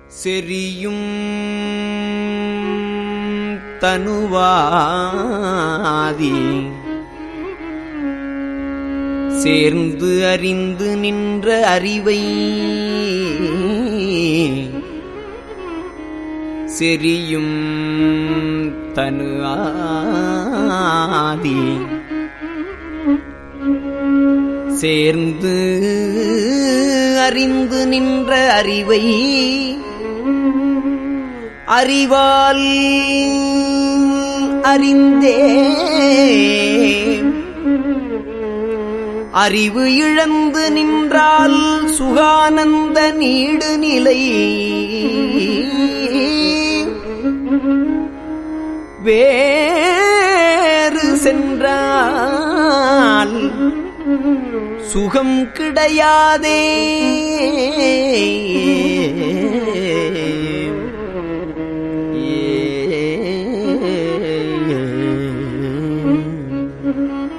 செரியும் தனுவாதி சேர்ந்து அறிந்து நின்ற அறிவை செரியும் தனு ஆதி சேர்ந்து அறிந்து நின்ற அறிவை அறிவால் அறிந்தே அறிவு இழந்து நின்றால் சுகானந்த நீடு நிலை வேறு சென்றால் சுகம் கிடையாதே ஏ